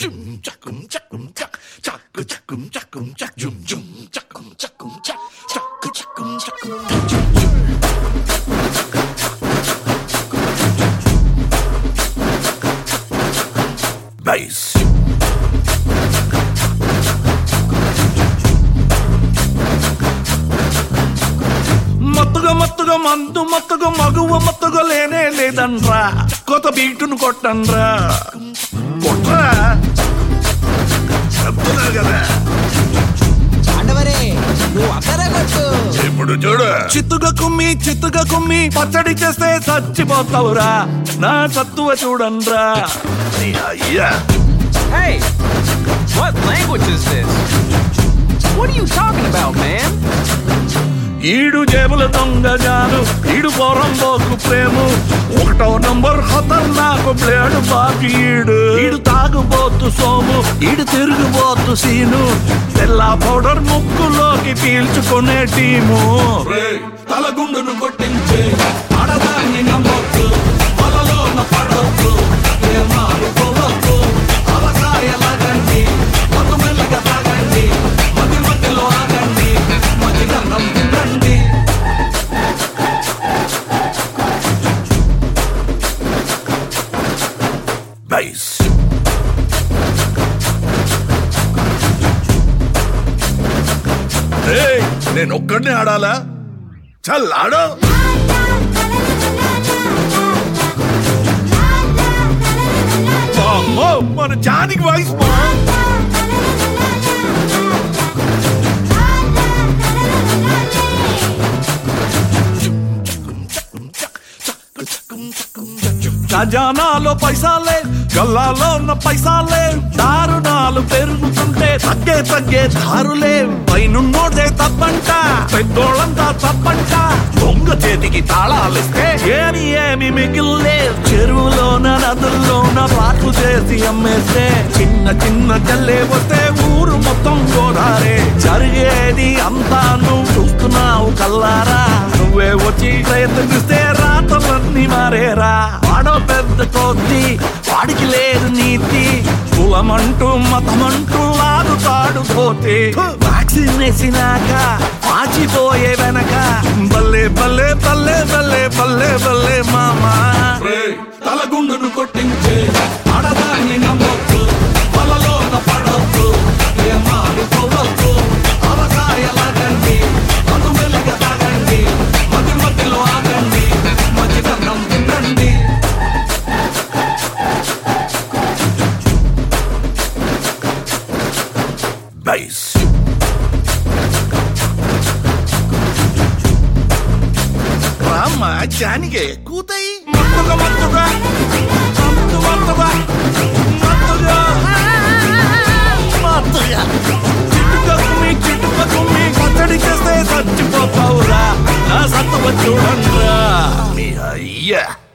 జుమ్ చకుం చకుం చక్ చక్ చకుం చకుం చక్ జుమ్ జుమ్ చకుం చకుం చక్ చక్ చకుం చకుం చక్ జుమ్ జుమ్ బైస్ మత్తుగా మత్తుగా మందు మత్తుగా మగువ మత్తుగా లేనే లేదన్రా కొత్త బీటును కొట్టన్రా కొట్రా చెప్తున్నా కదా పాండవరే నువ్వు అక్కడే కొట్టు ఇప్పుడు చూడు చిత్తుగా కుమ్మి చిత్తుగా కుమ్మి పచ్చడి చేస్తే చచ్చిపోతావురా నా సత్తువ చూడన్రా నీ అయ్యా Hey! What language is this? What are you talking about, man? ఈడు జేబుల దొంగ జాను ఈడు పోరంబోకు ప్రేము ఒకటో నంబర్ ఖతర్నాకు బ్లేడు బాకి ఈడు ఈడు తాగుబోతు సోము ఈడు తిరుగుబోతు సీను తెల్ల పౌడర్ ముక్కులోకి పీల్చుకునే టీము తలగుండును కొట్టించే ఆడదాన్ని నమ్మొద్దు వలలోన పడొద్దు ప్రేమాలు పోవద్దు అవకాయలాగండి మత్తు మెల్లగా తాగండి మధ్య మధ్యలో ఆగండి మధ్యగన్నం తినండి బైస్ ఏయ్, నేను ఒక్కడినే ఆడాలా చల్ ఆడో అమ్మో, మన జానికి వాయిస్ మా ఖజానాలో పైసాలే గల్లాలో ఉన్న పైసాలే దారుణాలు పెరుగుతుంటే తగ్గే తగ్గే దారులే పైనున్నోడే తప్పంట పెద్దోళ్ళంతా తప్పంట దొంగ చేతికి తాళాలిస్తే ఏమి ఏమి మిగిల్లే చెరువులోన నదుల్లోన పాటు చేసి అమ్మేస్తే చిన్న చిన్న జల్లే వస్తే ఊరు మొత్తం గోదారే జరిగేది అంతా నువ్వు చూస్తున్నావు కల్లారా నువ్వే వచ్చి ప్రయత్నిస్తే రాతలన్నీ మారేరా వాడో పెద్ద కొద్ది వాడికి లేదు నీతి కులమంటూ మతమంటూ ఆడుతాడు పోతే వ్యాక్సిన్ వేసినాక పాచిపోయే వెనక బల్లే బల్లే బల్లే బల్లే బల్లే బల్లే మామా తలగుండును కొట్టించే ఆడదాన్ని నమ్మొద్దు వలలోన పడొద్దు ఏమాలు పోవద్దు అవకాయలాగండి మధు మెల్లగా తాగండి మధ్య మధ్యలో ఆగండి మధ్యకన్నం తినండి బైస్ రామ్మ జానిగే కూతయి మత్తుగా మత్తుగా మత్తు మత్తుగా మత్తుగా మత్తుగా చిట్టుక కుమ్మి చిట్టుక కుమ్మి పచ్చడి చేస్తే చచ్చిపోతావురా నా సత్తువ చూడండిరా మీ అయ్యా